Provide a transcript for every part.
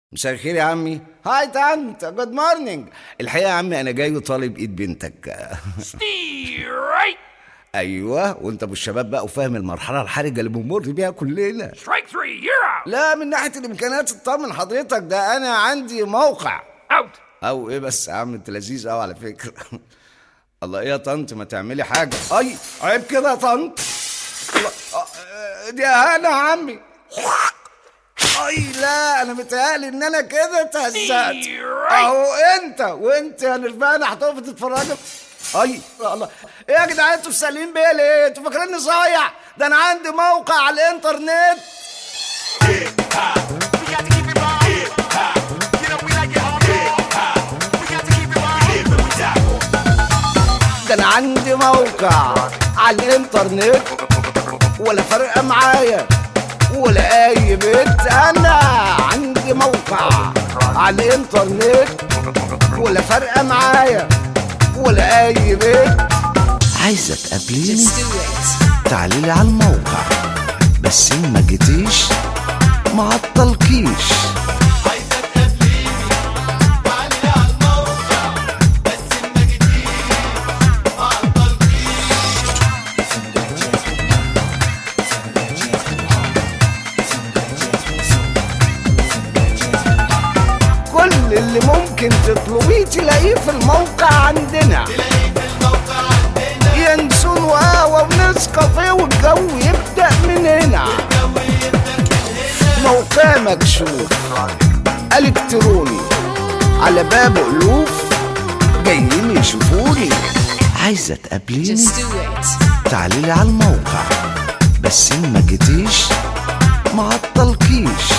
مساء الخير يا عمي هاي تانت جود مورنينج الحقيقه يا عمي انا جاي وطالب ايد بنتك Straight. ايوه وانت ابو الشباب بقى وفاهم المرحله الحرجه اللي بنمر بيها كلنا Strike three. You're out. لا من ناحيه الامكانيات اطمن حضرتك ده انا عندي موقع Out. او ايه بس يا عم انت لذيذ قوي على فكره الله ايه يا طنط ما تعملي حاجه اي عيب كده يا طنط الله، آه، دي اهانه يا عمي اي لا انا متهيألي ان انا كده اتهزقت اهو انت وانت يا نرفانه هتقف تتفرجوا اي الله ايه يا جدعان انتوا سالين بيا ليه؟ انتوا فاكريني صايع؟ ده انا عندي موقع على الانترنت We got to keep it raw. You know we like it hardcore. We got to keep it raw. ده انا عندي موقع على الانترنت ولا فارقه معايا ولا اي بيت انا عندي موقع على الانترنت ولا فارقه معايا ولا اي بيت عايزه تقابليني تعالي لي على الموقع بس إن ما جيتيش ما عطلكيش كل اللي ممكن تطلبيه تلاقيه في الموقع عندنا ينسون وقهوة ونسكافيه والجو يبدأ من هنا موقع مكشوف الكتروني على باب ألوف جايين يشوفوني عايزة تقابليني Just do it. تعالي لي على الموقع بس إن ما جيتيش ما عطلكيش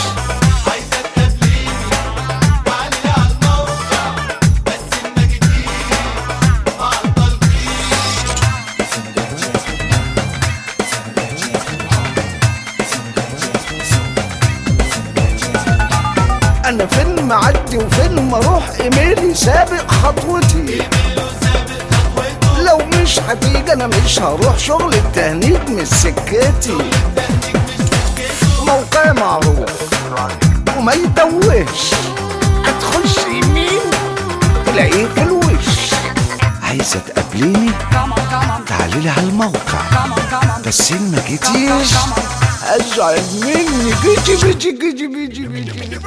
انا فين معدي وفين ما اروح ايميلي سابق خطوتي لو مش هتيجي انا مش هروح شغل التهنيد مش سكتي موقع معروف وما يتوهش هتخش يمين تلاقيه في الوش عايزه تقابليني Come on, come on, تعالي لي على الموقع come on, come on. بس إن ما جيتيش ازعل مني جيجي بيجي جيجي بيجي بيجي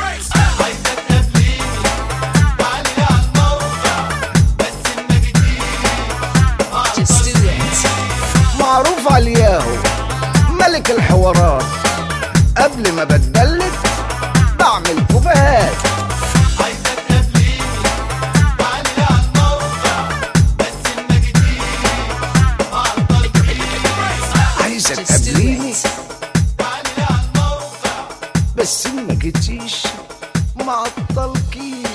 Just do it. معروف على الياهو ملك الحوارات قبل ما بتبلد بعمل كوبايات عايزة Just do تقابليني it. بس إن ما جيتيش ما عطلكيش